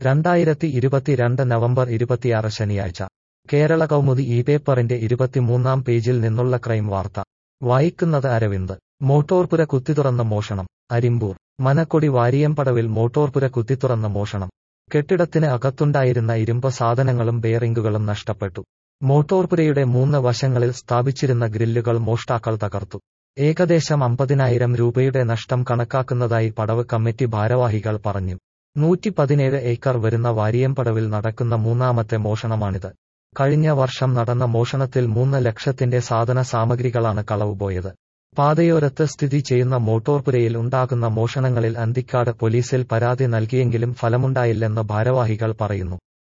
രണ്ടായിരത്തി ഇരുപത്തിരണ്ട് നവംബർ ഇരുപത്തിയാറ് ശനിയാഴ്ച കേരള കൗമുദി ഈ പേപ്പറിന്റെ ഇരുപത്തിമൂന്നാം പേജിൽ നിന്നുള്ള ക്രൈം വാർത്ത വായിക്കുന്നത് അരവിന്ദ് മോട്ടോർപുര കുത്തിത്തുറന്ന മോഷണം അരിമ്പൂർ മനക്കൊടി വാരിയമ്പടവിൽ മോട്ടോർപുര കുത്തിത്തുറന്ന മോഷണം കെട്ടിടത്തിന് അകത്തുണ്ടായിരുന്ന ഇരുമ്പ് സാധനങ്ങളും ബെയറിംഗുകളും നഷ്ടപ്പെട്ടു മോട്ടോർപുരയുടെ മൂന്ന് വശങ്ങളിൽ സ്ഥാപിച്ചിരുന്ന ഗ്രില്ലുകൾ മോഷ്ടാക്കൾ തകർത്തു ഏകദേശം അമ്പതിനായിരം രൂപയുടെ നഷ്ടം കണക്കാക്കുന്നതായി പടവ് കമ്മിറ്റി ഭാരവാഹികൾ പറഞ്ഞു നൂറ്റി പതിനേഴ് ഏക്കർ വരുന്ന വാരിയമ്പടവിൽ നടക്കുന്ന മൂന്നാമത്തെ മോഷണമാണിത് കഴിഞ്ഞ വർഷം നടന്ന മോഷണത്തിൽ മൂന്ന് ലക്ഷത്തിന്റെ സാധന സാമഗ്രികളാണ് കളവുപോയത് പാതയോരത്ത് സ്ഥിതി ചെയ്യുന്ന മോട്ടോർപുരയിൽ ഉണ്ടാകുന്ന മോഷണങ്ങളിൽ അന്തിക്കാട് പോലീസിൽ പരാതി നൽകിയെങ്കിലും ഫലമുണ്ടായില്ലെന്ന് ഭാരവാഹികൾ പറയുന്നു